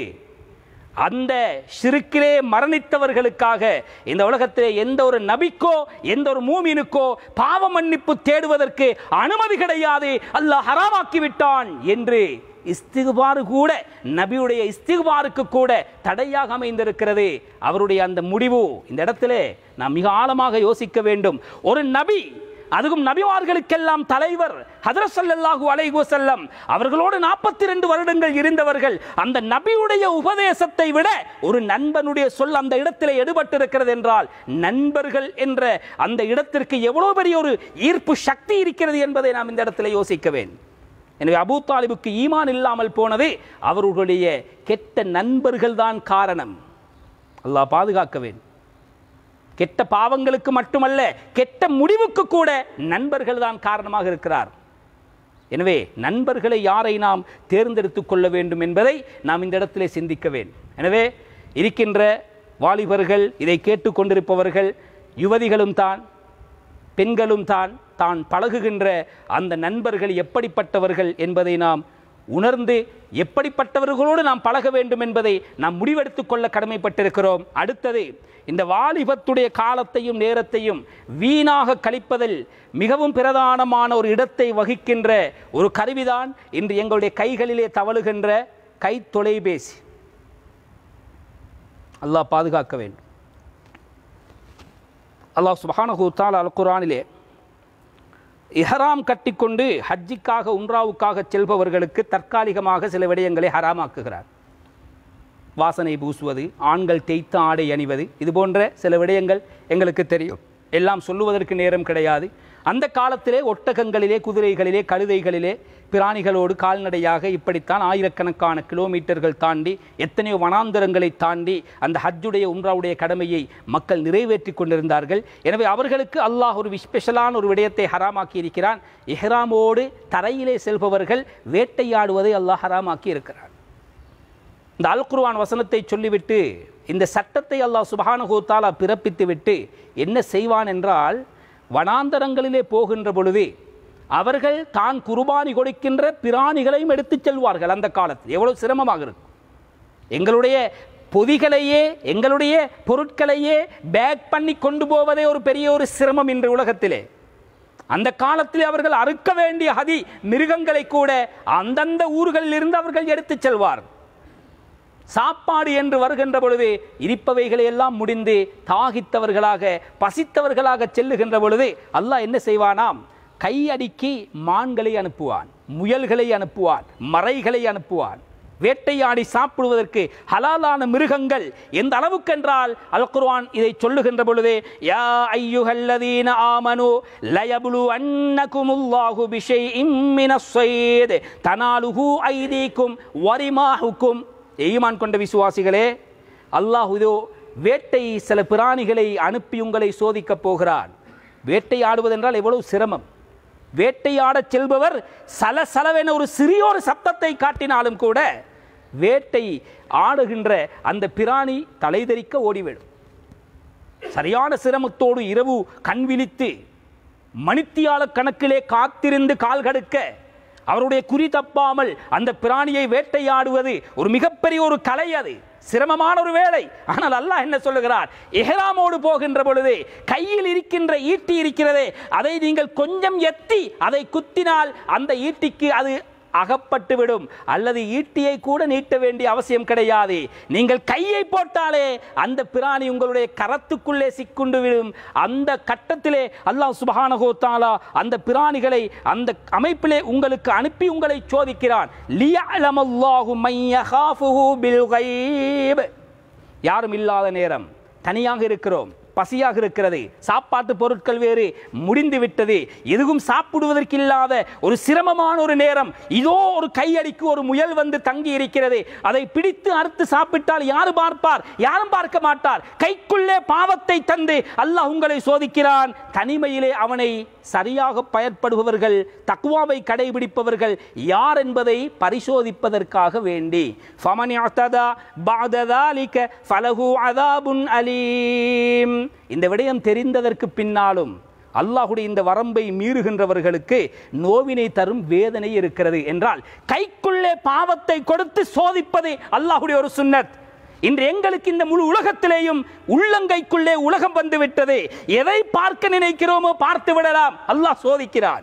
அந்த ஷிருக்கிலே மரணித்தவர்களுக்காக இந்த உலகத்திலே எந்த ஒரு நபிக்கோ எந்த ஒரு மூமினுக்கோ பாவ மன்னிப்பு தேடுவதற்கு அனுமதி கிடையாது அல்லாஹ் ஹராமாக்கி விட்டான் என்று இஸ்திகுபாரு கூட நபியுடைய இஸ்திகுபாருக்கு கூட தடையாக அமைந்திருக்கிறது அவருடைய அந்த முடிவு இந்த இடத்திலே நாம் மிக ஆழமாக யோசிக்க வேண்டும் ஒரு நபி அதுவும் நபிமார்களுக்கெல்லாம் தலைவர் ஹதரத் ஸல்லல்லாஹு அலைஹி வஸல்லம் அவர்களோடு நாற்பத்தி ரெண்டு வருடங்கள் இருந்தவர்கள் அந்த நபியுடைய உபதேசத்தை விட ஒரு நண்பனுடைய சொல் அந்த இடத்திலே எடுபட்டிருக்கிறது என்றால் நண்பர்கள் என்ற அந்த இடத்திற்கு எவ்வளவு பெரிய ஒரு ஈர்ப்பு சக்தி இருக்கிறது என்பதை நாம் இந்த இடத்திலே யோசிக்க வேண்டும் எனவே அபூ தாலிபுக்கு ஈமான் இல்லாமல் போனது அவர்களுடைய கெட்ட நண்பர்கள் தான் காரணம் அல்லாஹ் பாதுகாக்க வேண்டும் கெட்ட பாவங்களுக்கு மட்டுமல்ல கெட்ட முடிவுக்கு கூட நண்பர்கள் தான் காரணமாக இருக்கிறார் எனவே நண்பர்களை யாரை நாம் தேர்ந்தெடுத்துக் கொள்ள வேண்டும் என்பதை நாம் இந்த இடத்திலே சிந்திக்க வேண்டும் எனவே இருக்கின்ற வாலிபர்கள் இதை கேட்டுக்கொண்டிருப்பவர்கள் யுவதிகளும் தான் பெண்களும் தான் தான் பழகுகின்ற அந்த நண்பர்கள் எப்படிப்பட்டவர்கள் என்பதை நாம் உணர்ந்து எப்படிப்பட்டவர்களோடு நாம் பழக வேண்டும் என்பதை நாம் முடிவெடுத்துக் கொள்ள கடமைப்பட்டிருக்கிறோம் அடுத்தது இந்த வாலிபத்துடைய காலத்தையும் நேரத்தையும் வீணாக கழிப்பதில் மிகவும் பிரதானமான ஒரு இடத்தை வகிக்கின்ற ஒரு கருவிதான் இன்று எங்களுடைய கைகளிலே தவழுகின்ற கை தொலைபேசி அல்லாஹ் பாதுகாக்க வேண்டும் அல்லாஹ் சுபஹானஹு தஆலா அல் குர்ஆனிலே இஹ்ராம் கட்டிக்கொண்டு ஹஜ்ஜிக்காக உம்ராவுக்காக செல்பவர்களுக்கு தற்காலிகமாக சில விடயங்களை ஹராமாக்குகிறார் வாசனை பூசுவது ஆண்கள் தேய்த்த ஆடை அணிவது இது போன்ற சில விடயங்கள் எங்களுக்கு தெரியும் எல்லாம் சொல்லுவதற்கு நேரம் கிடையாது அந்த காலத்திலே ஒட்டகங்களிலே குதிரைகளிலே கழுதைகளிலே பிராணிகளோடு கால்நடையாக இப்படித்தான் ஆயிரக்கணக்கான கிலோமீட்டர்கள் தாண்டி எத்தனையோ வனாந்தரங்களை தாண்டி அந்த ஹஜ்ஜுடைய உம்ராவுடைய கடமையை மக்கள் நிறைவேற்றி கொண்டிருந்தார்கள் எனவே அவர்களுக்கு அல்லாஹ் ஒரு ஸ்பெஷலான ஒரு விடயத்தை ஹராமாக்கி இருக்கிறான் இஹ்ராமோடு தரையிலே செல்பவர்கள் வேட்டையாடுவதை அல்லாஹ் ஹராமாக்கி இருக்கிறான் இந்த அல் குர்ஆன் வசனத்தை சொல்லிவிட்டு இந்த சட்டத்தை அல்லாஹ் சுபஹானஹு தஆலா பிறப்பித்து விட்டு என்ன செய்வான் என்றால் வனாந்தரங்களிலே போகின்ற பொழுது அவர்கள் தான் குர்பானி கொடுக்கின்ற பிராணிகளையும் எடுத்துச் செல்வார்கள் அந்த காலத்தில் எவ்வளவு சிரமமாக இருக்கும் எங்களுடைய பொதிகளையே எங்களுடைய பொருட்களையே பேக் பண்ணி கொண்டு போவதே ஒரு பெரிய ஒரு சிரமம் இன்று உலகத்திலே அந்த காலத்தில் அவர்கள் அறுக்க வேண்டிய ஹதி மிருகங்களை கூட அந்தந்த ஊர்களில் இருந்து அவர்கள் எடுத்துச் செல்வார் சாப்பாடு என்று வருகின்ற பொழுது இருப்பவைகளை எல்லாம் முடிந்து தாகித்தவர்களாக பசித்தவர்களாக செல்லுகின்ற பொழுது அல்லாஹ் என்ன செய்வானாம் கையடிக்கி மான்களை அனுப்புவான் முயல்களை அனுப்புவான் மறைகளை அனுப்புவான் வேட்டையாடி சாப்பிடுவதற்கு ஹலாலான மிருகங்கள் எந்த அளவுக்கென்றால் அல் குர்ஆன் இதை சொல்லுகின்ற பொழுது யா ஐயுஹல்லதீன ஆமனு லயபுலு அன்னகுமுல்லாஹு பிஷைஇம் மினஸ் ஸைத் தனாலுஹு ஐதீக்கும் வரிமாஹுக்கும் ஈமான் கொண்ட விசுவாசிகளே அல்லாஹ் இதோ வேட்டை சில பிராணிகளை அனுப்பி உங்களை சோதிக்கப் போகிறான் வேட்டையாடுவதென்றால் எவ்வளவு சிரமம் வேட்டையாடச் செல்பவர் சலசலவென ஒரு சிறிய ஒரு சப்தத்தை காட்டினாலும் கூட வேட்டை ஆடுகின்ற அந்த பிராணி தலைதெறிக்க ஓடிவிடும் சரியான சிரமத்தோடு இரவு கண் விழித்து மணித்தியால கணக்கிலே காத்திருந்து கால் கடுக்க அவருடைய குறி தப்பாமல் அந்த பிராணியை வேட்டையாடுவது ஒரு மிகப்பெரிய ஒரு கலை அது சிரமமான ஒரு வேலை ஆனால் அல்லாஹ் என்ன சொல்லுகிறார் எஹராமோடு போகின்ற பொழுது கையில் இருக்கின்ற ஈட்டி இருக்கிறதே அதை நீங்கள் கொஞ்சம் எத்தி அதை குத்தினால் அந்த ஈட்டிக்கு அது அகப்பட்டுவிடும் அல்லது ஈட்டியை கூட நீட்ட வேண்டிய அவசியம் கிடையாது நீங்கள் கையை போட்டாலே அந்த பிராணி உங்களுடைய கரத்துக்குள்ளே சிக்குண்டு விடும் அந்த கட்டத்திலே அல்லாஹ் சுபஹானஹு தஆலா அந்த பிராணிகளை அந்த அமைப்பிலே உங்களுக்கு அனுப்பி உங்களை சோதிக்கிறான் லியஅலமல்லாஹு மையஹாஃபுஹு பில் கைப் யாரும் இல்லாத நேரம் தனியாக இருக்கிறோம் பசியாக இருக்கிறது சாப்பாட்டு பொருட்கள் வேறு முடிந்து விட்டது எதுவும் சாப்பிடுவதற்கு இல்லாத ஒரு சிரமமான ஒரு நேரம் இதோ ஒரு கையடிக்கு ஒரு முயல் வந்து தங்கி இருக்கிறது அதை பிடித்து அறுத்து சாப்பிட்டால் யாரு பார்ப்பார் யாரும் பார்க்க மாட்டார் கைக்குள்ளே பாவத்தை தந்து அல்லாஹ் உங்களை சோதிக்கிறான் தனிமையிலே அவனை சரியாக பயன்படுபவர்கள் தக்குவாவை கடைபிடிப்பவர்கள் யார் என்பதை பரிசோதிப்பதற்காக வேண்டி ஃபமன் அத்ததா பாததாலிக ஃபலஹு அதாபுன் அலீம் இந்த விடயம் தெரிந்ததற்கு பின்னாலும் அல்லாஹுடைய இந்த வரம்பை மீறுகின்றவர்களுக்கு நோவினை தரும் வேதனை இருக்கிறது என்றால் கைக்குள்ளே பாவத்தை கொடுத்து சோதிப்பது அல்லாஹுடைய ஒரு சுன்னத் இன்று எங்களுக்கு இந்த முழு உலகத்திலேயும் உள்ளங்கைக்குள்ளே உலகம் வந்து விட்டது எதை பார்க்க நினைக்கிறோமோ பார்த்து விடலாம் அல்லாஹ் சோதிக்கிறான்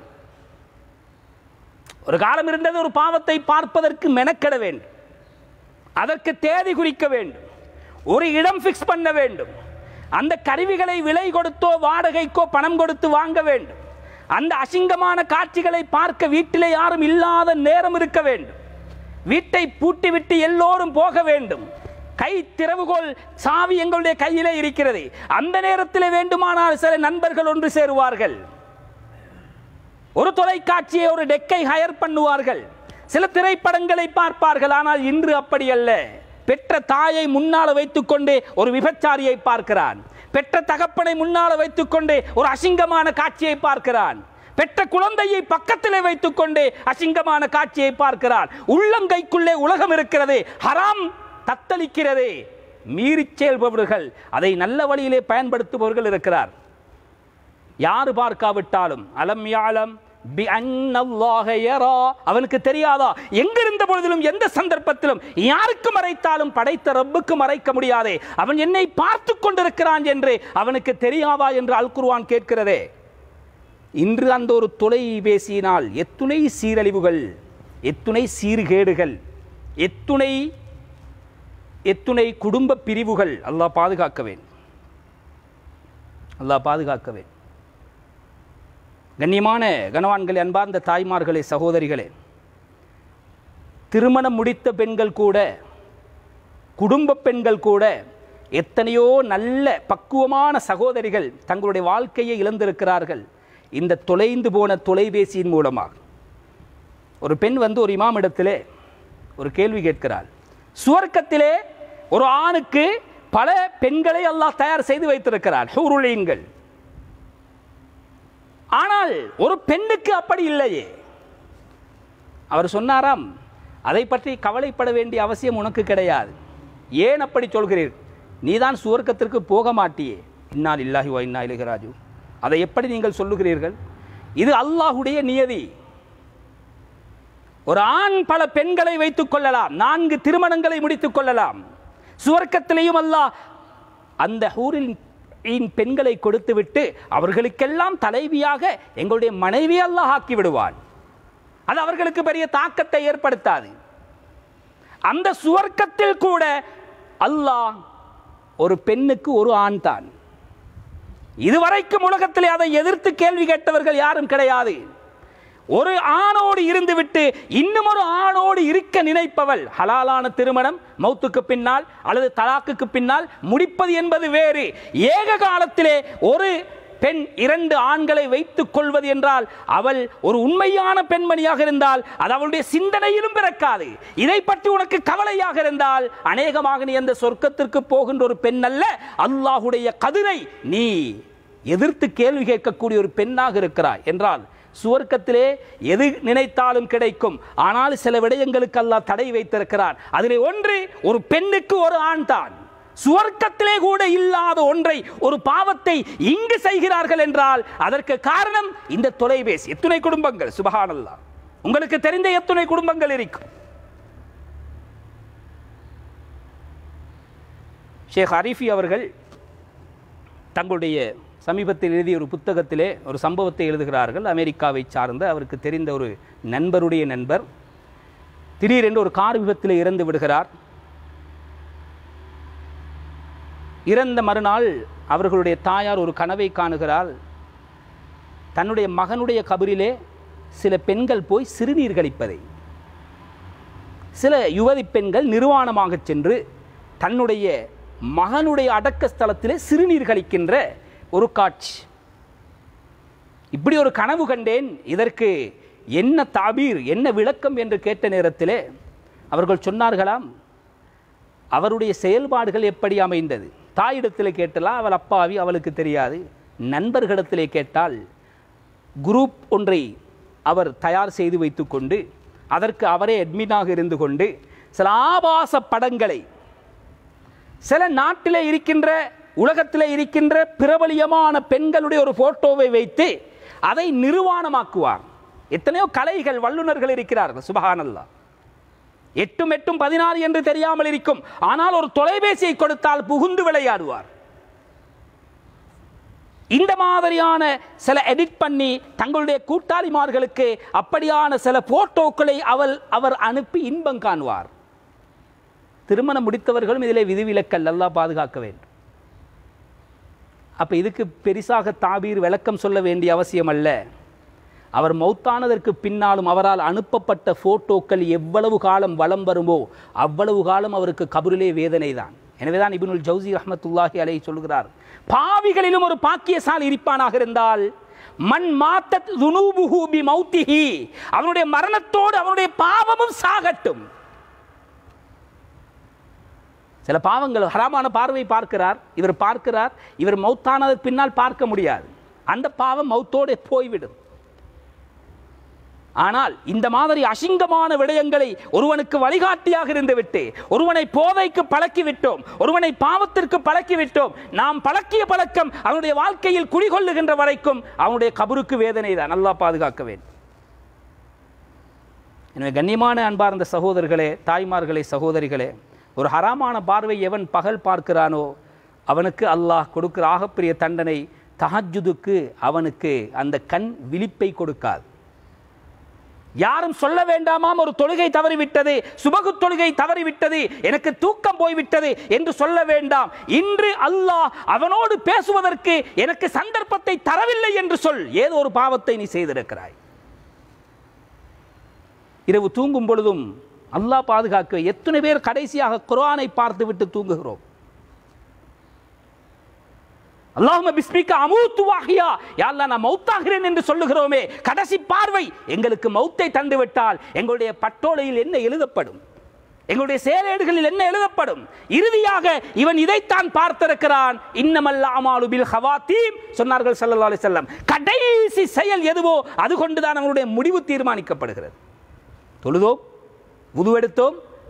ஒரு காலம் இருந்தது ஒரு பாவத்தை பார்ப்பதற்கு மெனக்கெட வேண்டும் அதற்கு தேதி குறிக்க வேண்டும் ஒரு இடம் ஃபிக்ஸ் பண்ண வேண்டும் அந்த கருவிகளை விலை கொடுத்தோ வாடகைக்கோ பணம் கொடுத்து வாங்க வேண்டும் அந்த அசிங்கமான காட்சிகளை பார்க்க வீட்டிலே யாரும் இல்லாத நேரம் இருக்க வேண்டும் வீட்டை பூட்டிவிட்டு எல்லோரும் போக வேண்டும் கை திறவுகோல் சாவி எங்களுடைய கையிலே இருக்கிறது அந்த நேரத்தில் வேண்டுமானால் சில நண்பர்கள் ஒன்று சேருவார்கள் ஒரு தொலைக்காட்சியை ஒரு டெக்கை ஹயர் பண்ணுவார்கள் சில திரைப்படங்களை பார்ப்பார்கள் ஆனால் இன்று அப்படி அல்ல பெற்ற தாயை முன்னால வைத்துக்கொண்டு ஒரு விபச்சாரியை பார்க்கிறான் பெற்ற தகப்பனை முன்னால வைத்துக்கொண்டு ஒரு அசிங்கமான காட்சியை பார்க்கிறான் பெற்ற குழந்தையை பக்கத்திலே வைத்துக்கொண்டு அசிங்கமான காட்சியை பார்க்கிறான் உள்ளங்கைக்குள்ளே உலகம் இருக்கிறது ஹராம் தத்தளிக்கிறது மீறிச் செயல்பவர்கள் அதை நல்ல வழியிலே பயன்படுத்துபவர்கள் இருக்கிறார் யாரு பார்க்காவிட்டாலும் அலம் யாலம் பி அன்னல்லாஹ யரா. அவனுக்கு தெரியாதா எங்கிருந்த பொழுதிலும் எந்த சந்தர்ப்பத்திலும் யாருக்கு மறைத்தாலும் படைத்த ரப்புக்கு மறைக்க முடியாதே அவன் என்னை பார்த்து கொண்டிருக்கிறான் என்று அவனுக்கு தெரியாதா என்று அல் குர்ஆன் கேட்கிறதே இன்று அந்த ஒரு தொலைபேசியினால் எத்துணை சீரழிவுகள் எத்துணை சீர்கேடுகள் எத்துணை எத்துணை குடும்ப பிரிவுகள் அல்லாஹ் பாதுகாக்கவேன் அல்லாஹ் பாதுகாக்கவேன் கண்ணியமான கனவான்களே அன்பார்ந்த தாய்மார்களே சகோதரிகளே திருமணம் முடித்த பெண்கள் கூட குடும்ப பெண்கள் கூட எத்தனையோ நல்ல பக்குவமான சகோதரிகள் தங்களுடைய வாழ்க்கையை இழந்திருக்கிறார்கள் இந்த தொலைந்து போன தொலைபேசியின் மூலமாக ஒரு பெண் வந்து ஒரு இமாமிடத்திலே ஒரு கேள்வி கேட்கிறாள் சுவர்க்கத்திலே ஒரு ஆணுக்கு பல பெண்களை அல்லாஹ் தயார் செய்து வைத்திருக்கிறார் ஹூருலீன்கள் ஆனால் ஒரு பெண்ணுக்கு அப்படி இல்லையே அவர் சொன்னாராம் அதை பற்றி கவலைப்பட வேண்டிய அவசியம் உனக்கு கிடையாது ஏன் அப்படி சொல்கிறீர் நீதான் சுவர்க்கத்திற்கு போக மாட்டியே இன்னால் இல்லாஹி வா இன்னா இலகி ராஜு அதை எப்படி நீங்கள் சொல்லுகிறீர்கள் இது அல்லாஹுடைய நியதி ஒரு ஆண் பல பெண்களை வைத்துக் கொள்ளலாம் நான்கு திருமணங்களை முடித்துக் கொள்ளலாம் சுவர்க்கத்திலேயும் அல்லாஹ் அந்த ஹூரில் இன் பெண்களை கொடுத்துவிட்டு அவர்களுக்கெல்லாம் தலைவியாக எங்களுடைய மனைவி அல்லாஹ் ஆக்கி விடுவான் அது அவர்களுக்கு பெரிய தாக்கத்தை ஏற்படுத்தாது அந்த சுவர்க்கத்தில் கூட அல்லாஹ் ஒரு பெண்ணுக்கு ஒரு ஆண் தான் இதுவரைக்கும் உலகத்திலே அதை எதிர்த்து கேள்வி கேட்டவர்கள் யாரும் கிடையாது ஒரு ஆணோடு இருந்துவிட்டு இன்னும் ஒரு ஆணோடு இருக்க நினைப்பவள் ஹலாலான திருமணம் மௌத்துக்கு பின்னால் அல்லது தலாக்குக்கு பின்னால் முடிப்பது என்பது வேறு ஏக காலத்திலே ஒரு பெண் இரண்டு ஆண்களை வைத்துக் கொள்வது என்றால் அவள் ஒரு உண்மையான பெண்மணியாக இருந்தால் அது அவளுடைய சிந்தனையிலும் பிறக்காது இதை பற்றி உனக்கு கவலையாக இருந்தால் அநேகமாக நீ அந்த சொர்க்கத்திற்கு போகின்ற ஒரு பெண் அல்ல அல்லாஹுடைய கதிரை நீ எதிர்த்து கேள்வி கேட்கக்கூடிய ஒரு பெண்ணாக இருக்கிறாய் என்றால் சுவர்க்கத்திலே எது நினைத்தாலும் கிடைக்கும் ஆனால் சில விடயங்களுக்கு அல்லாஹ் தடை வைத்திருக்கிறார் அதிலே ஒன்று ஒரு பெண்ணுக்கு ஒரு ஆண் தான் சுவர்க்கத்திலே கூட இல்லாத ஒன்றை ஒரு பாவத்தை இங்கு செய்கிறார்கள் என்றால் அதற்கு காரணம் இந்த தொலைபேசி எத்துணை குடும்பங்கள் சுபஹானல்லா உங்களுக்கு தெரிந்த எத்துணை குடும்பங்கள் இருக்கும் ஷேக் அரிஃபி அவர்கள் தங்களுடைய சமீபத்தில் எழுதிய ஒரு புத்தகத்திலே ஒரு சம்பவத்தை எழுதுகிறார்கள் அமெரிக்காவை சார்ந்த அவருக்கு தெரிந்த ஒரு நண்பருடைய நண்பர் திடீரென்று ஒரு கார் விபத்தில் இறந்து விடுகிறார் இறந்த மறுநாள் அவர்களுடைய தாயார் ஒரு கனவை காணுகிறாள் தன்னுடைய மகனுடைய கபரிலே சில பெண்கள் போய் சிறுநீர் கழிப்பதை சில யுவதி பெண்கள் நிர்வாணமாக சென்று தன்னுடைய மகனுடைய அடக்க ஸ்தலத்திலே சிறுநீர் கழிக்கின்ற ஒரு காட்சி இப்படி ஒரு கனவு கண்டேன் இதற்கு என்ன தாபீர் என்ன விளக்கம் என்று கேட்ட நேரத்திலே அவர்கள் சொன்னார்களாம் அவருடைய செயல்பாடுகள் எப்படி அமைந்தது தாயிடத்தில் கேட்டலாம் அவள் அப்பாவி அவளுக்கு தெரியாது நண்பர்களிடத்திலே கேட்டால் குரூப் ஒன்றை அவர் தயார் செய்து வைத்துக்கொண்டு அதற்கு அவரே அட்மினாக இருந்து கொண்டு சில ஆபாச படங்களை சில நாட்டிலே இருக்கின்ற உலகத்திலே இருக்கின்ற பிரபலியமான பெண்களுடைய ஒரு போட்டோவை வைத்து அதை நிர்வாணமாக்குவார் எத்தனையோ கலைகள் வல்லுநர்கள் இருக்கிறார்கள் சுபஹானல்லா எட்டும் எட்டும் பதினாறு என்று தெரியாமல் இருக்கும் ஆனால் ஒரு தொலைபேசியை கொடுத்தால் புகுந்து விளையாடுவார் இந்த மாதிரியான சில எடிட் பண்ணி தங்களுடைய கூட்டாளிமார்களுக்கு அப்படியான சில போட்டோக்களை அவள் அவர் அனுப்பி இன்பம் காணுவார் திருமணம் முடித்தவர்களும் இதிலே விதிவிலக்கல் நல்லா பாதுகாக்க வேண்டும் அப்ப இதுக்கு பெரிசாக தாபீர் விளக்கம் சொல்ல வேண்டிய அவசியம் அல்ல அவர் மௌத்தானதற்கு பின்னாலும் அவரால் அனுப்பப்பட்ட போட்டோக்கள் எவ்வளவு காலம் வலம் வருமோ அவ்வளவு காலம் அவருக்கு கபரிலே வேதனை தான் எனவேதான் இபினுல் ஜவுசி ரஹமத்துல்லாஹி அலை சொல்கிறார் பாவிகளிலும் ஒரு பாக்கியசாலி இருப்பானாக இருந்தால் மண் மாத்தத் துனூபுஹு பி மௌத்திஹி அவனுடைய மரணத்தோடு அவனுடைய பாவமும் சாகட்டும் சில பாவங்கள் ஹராமான பார்வை பார்க்கிறார் இவர் பார்க்கிறார் இவர் மௌத்தானதற்கு பின்னால் பார்க்க முடியாது அந்த பாவம் மௌத்தோடு போய்விடும் ஆனால் இந்த மாதிரி அசிங்கமான விடயங்களை ஒருவனுக்கு வழிகாட்டியாக இருந்துவிட்டு ஒருவனை போதைக்கு பழக்கி விட்டோம் ஒருவனை பாவத்திற்கு பழக்கி விட்டோம் நாம் பழக்கிய பழக்கம் அவனுடைய வாழ்க்கையில் குடிகொள்ளுகின்ற வரைக்கும் அவனுடைய கபருக்கு வேதனை தான் நல்லா பாதுகாக்க வேண்டும் எனவே கண்ணியமான அன்பார்ந்த சகோதரர்களே தாய்மார்களே சகோதரிகளே ஒரு ஹராமான பார்வை எவன் பகல் பார்க்கிறானோ அவனுக்கு அல்லாஹ் கொடுக்கிற ஆகப்பெரிய தண்டனை தஹஜுதுக்கு அவனுக்கு அந்த கண் விழிப்பை கொடுக்காது யாரும் சொல்ல வேண்டாமாம் ஒரு தொழுகை தவறிவிட்டது சுபகு தொழுகை தவறிவிட்டது எனக்கு தூக்கம் போய்விட்டது என்று சொல்ல வேண்டாம் இன்று அல்லாஹ் அவனோடு பேசுவதற்கு எனக்கு சந்தர்ப்பத்தை தரவில்லை என்று சொல் ஏதோ ஒரு பாவத்தை நீ செய்திருக்கிறாய் இரவு தூங்கும் பொழுதும் அல்லாஹ் பாதுகாக்க எத்தனை பேர் கடைசியாக குர்ஆனை பார்த்து விட்டு தூங்குகிறோம் அல்லாஹும பிஸ்மிக்க அமூத்து வாஹியா யா அல்லாஹ் நான் மௌத்தாகிறேன் என்று சொல்லுகிறோமே கடைசி பார்வை எங்களுக்கு மௌத்தை தந்து விட்டால் எங்களுடைய பட்டோலையில் என்ன எழுதப்படும் எங்களுடைய செயலேடுகளில் என்ன எழுதப்படும் இறுதியாக இவன் இதைத்தான் பார்த்திருக்கிறான் இன்னமல்ல அமாலு பில் ஹவாத்தீம் சொன்னார்கள் ஸல்லல்லாஹு அலைஹி வஸல்லம் கடைசி செயல் எதுவோ அது கொண்டுதான் அவனுடைய முடிவு தீர்மானிக்கப்படுகிறது தொழுதோம் உதுவெடுத்தோம்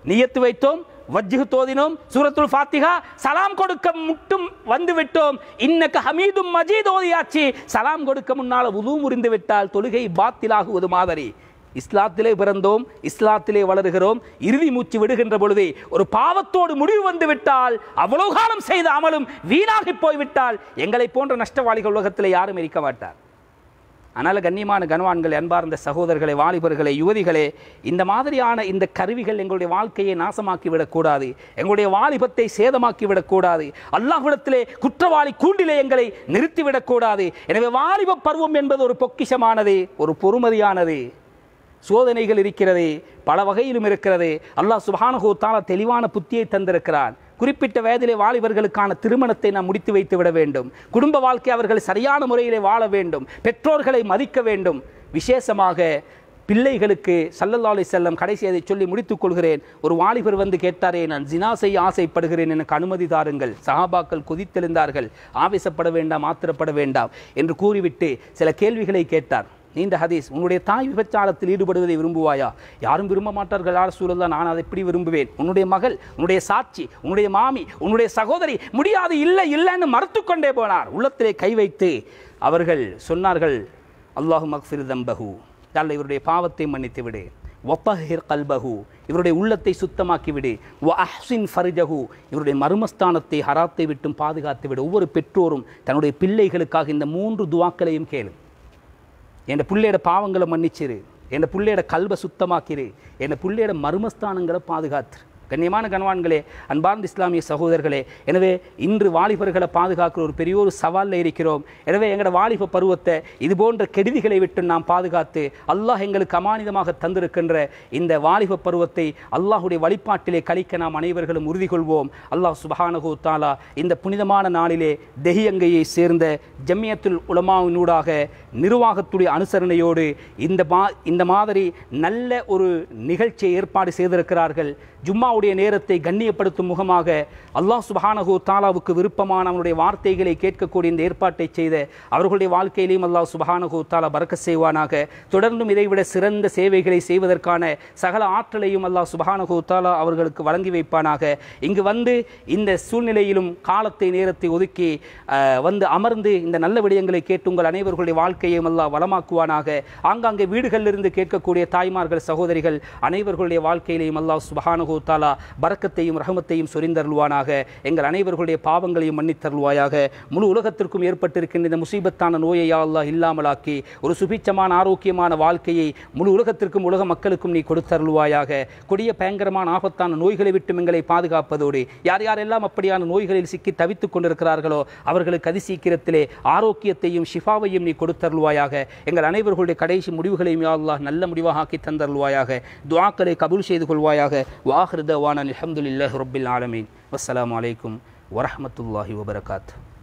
நியத்து வைத்தோம் வஜ்ஜு தோதினோம் சூரத்துல் ஃபாத்திஹா சலாம் கொடுக்க முட்டும் வந்து விட்டோம் இன்னக்கு ஹமீதும் மஜீத் ஓதியாச்சு சலாம் கொடுக்க முன்னால் உது முறிந்து விட்டால் தொழுகை பாத்திலாகுவது மாதிரி இஸ்லாத்திலே பிறந்தோம் இஸ்லாத்திலே வளருகிறோம் இறுதி மூச்சு விடுகின்ற பொழுதே ஒரு பாவத்தோடு முடிவு வந்து விட்டால் அவ்வளவு காலம் செய்த அமலும் வீணாகி போய்விட்டால் எங்களை போன்ற நஷ்டவாளிகள் உலகத்திலே யாரும் இருக்க மாட்டார் அதனால் கண்ணியமான கனவான்கள் அன்பார்ந்த சகோதரர்களே வாலிபர்களே யுவதிகளே இந்த மாதிரியான இந்த கருவிகள் எங்களுடைய வாழ்க்கையை நாசமாக்கி விடக்கூடாது எங்களுடைய வாலிபத்தை சேதமாக்கி விடக்கூடாது அல்லாஹ்விடத்திலே குற்றவாளி கூண்டிலே எங்களை நிறுத்திவிடக்கூடாது எனவே வாலிப பருவம் என்பது ஒரு பொக்கிஷமானது ஒரு பொறுமதியானது சோதனைகள் இருக்கிறது பல வகையிலும் இருக்கிறது அல்லாஹ் சுபானஹூ தாலா தெளிவான புத்தியை தந்திருக்கிறான் குறிப்பிட்ட வயதிலே வாலிபர்களுக்கான திருமணத்தை நாம் முடித்து வைத்து விட வேண்டும் குடும்ப வாழ்க்கை அவர்கள் சரியான முறையிலே வாழ வேண்டும் பெற்றோர்களை மதிக்க வேண்டும் விசேஷமாக பிள்ளைகளுக்கு சல்லல்லா அலி செல்லம் கடைசி அதை சொல்லி முடித்துக் கொள்கிறேன் ஒரு வாலிபர் வந்து கேட்டாரே நான் ஜினா செய்ய ஆசைப்படுகிறேன் எனக்கு அனுமதி தாருங்கள் சஹாபாக்கள் கொதித்தெழுந்தார்கள் ஆவேசப்பட வேண்டாம் ஆத்திரப்பட வேண்டாம் என்று கூறிவிட்டு சில கேள்விகளை கேட்டார் நீண்ட ஹதீஸ் உன்னுடைய தாய் விபச்சாரத்தில் ஈடுபடுவதை விரும்புவாயா யாரும் விரும்ப மாட்டார்கள் யார் சூழல் நான் அதை எப்படி விரும்புவேன் உன்னுடைய மகள் உன்னுடைய சாட்சி உன்னுடைய மாமி உன்னுடைய சகோதரி முடியாது இல்லை இல்லைன்னு மறுத்து கொண்டே போனார் உள்ளத்திலே கை வைத்து அவர்கள் சொன்னார்கள் அல்லாஹு மக்ஃபிர் தம்பஹு அல்ல இவருடைய பாவத்தை மன்னித்து விடு ஒப்பஹிர் கல்பஹு இவருடைய உள்ளத்தை சுத்தமாக்கி விடு வ அஹ்சின் ஃபர்ஜஹு இவருடைய மர்மஸ்தானத்தை ஹராத்தை விட்டும் பாதுகாத்து விடு ஒவ்வொரு பெற்றோரும் தன்னுடைய பிள்ளைகளுக்காக இந்த மூன்று துவாக்களையும் கேளு என் பிள்ளையோட பாவங்களை மன்னிச்சிரு என் பிள்ளையோட கல்வை சுத்தமாக்கிரு என் பிள்ளையோட மர்மஸ்தானங்களை பாதுகாத்துரு கண்ணியமான கணவான்களே அன்பார்ந்த இஸ்லாமிய சகோதரர்களே எனவே இன்று வாலிபர்களை பாதுகாக்கிற ஒரு பெரிய ஒரு சவாலில் இருக்கிறோம் எனவே எங்களோட வாலிப பருவத்தை இது போன்ற கெடுதிகளை விட்டு நாம் பாதுகாத்து அல்லாஹ் எங்களுக்கு அமானிதமாக தந்திருக்கின்ற இந்த வாலிப பருவத்தை அல்லாஹுடைய வழிபாட்டிலே கழிக்க நாம் அனைவர்களும் உறுதி கொள்வோம் அல்லாஹ் சுபஹானஹு தாலா இந்த புனிதமான நாளிலே தெஹியங்கையை சேர்ந்த ஜம்மியத்துல் உலமாவினூடாக நிர்வாகத்துடைய அனுசரணையோடு இந்த மா இந்த மாதிரி நல்ல ஒரு நிகழ்ச்சியை ஏற்பாடு செய்திருக்கிறார்கள் ஜும்மாவுடைய நேரத்தை கண்ணியப்படுத்தும் முகமாக அல்லாஹ் சுபஹானஹு தாலாவுக்கு விருப்பமான அவனுடைய வார்த்தைகளை கேட்கக்கூடிய இந்த ஏற்பாட்டை செய்த அவர்களுடைய வாழ்க்கையிலையும் அல்லாஹ் சுபஹானஹு தாலா பறக்க செய்வானாக தொடர்ந்தும் இதைவிட சிறந்த சேவைகளை செய்வதற்கான சகல ஆற்றலையும் அல்லாஹ் சுபஹானஹு தாலா அவர்களுக்கு வழங்கி வைப்பானாக இங்கு வந்து இந்த சூழ்நிலையிலும் காலத்தை நேரத்தை ஒதுக்கி அஹ், வந்து அமர்ந்து இந்த நல்ல விடயங்களை கேட்டு உங்கள் அனைவர்களுடைய வாழ்க்கையையும் அல்லாஹ் வளமாக்குவானாக ஆங்காங்கே வீடுகளிலிருந்து கேட்கக்கூடிய தாய்மார்கள் சகோதரிகள் அனைவர்களுடைய வாழ்க்கையிலையும் அல்லாஹ் சுபஹானஹு தாலா பரக்கத்தையும் ரஹமத்தையும் சொரிந்தருள்வானாக எங்கள் அனைவர்களுடைய பாவங்களையும் மன்னித்தருள்வாயாக முழு உலகத்திற்கும் ஏற்பட்டிருக்கின்ற இந்த முசீபத்தான நோயை யா அல்லாஹ் இல்லாமலாக்கி ஒரு சுபிச்சமான ஆரோக்கியமான வாழ்க்கையை முழு உலகத்திற்கும் உலக மக்களுக்கும் நீ கொடுத்தருள்வாயாக கொடிய பயங்கரமான ஆபத்தான நோய்களை விட்டு எங்களை பாதுகாப்பதோடு யார் யாரெல்லாம் அப்படியான நோய்களில் சிக்கி தவித்துக் கொண்டிருக்கிறார்களோ அவர்களுக்கு அதிசீக்கிரத்திலே ஆரோக்கியத்தையும் ஷிஃபாவையும் நீ கொடுத்தருள்வாயாக எங்கள் அனைவர்களுடைய கடைசி முடிவுகளையும் யா அல்லாஹ் நல்ல முடிவாக ஆக்கி தந்தருள்வாயாக துஆக்களை கபூல் செய்து கொள்வாயாக வாஹிருதவான அல்ஹம்துலில்லாஹி ரப்பில் ஆலமீன் வஸ்ஸலாமு அலைக்கும் வரஹ்மத்துல்லாஹி வபரகாத்துஹு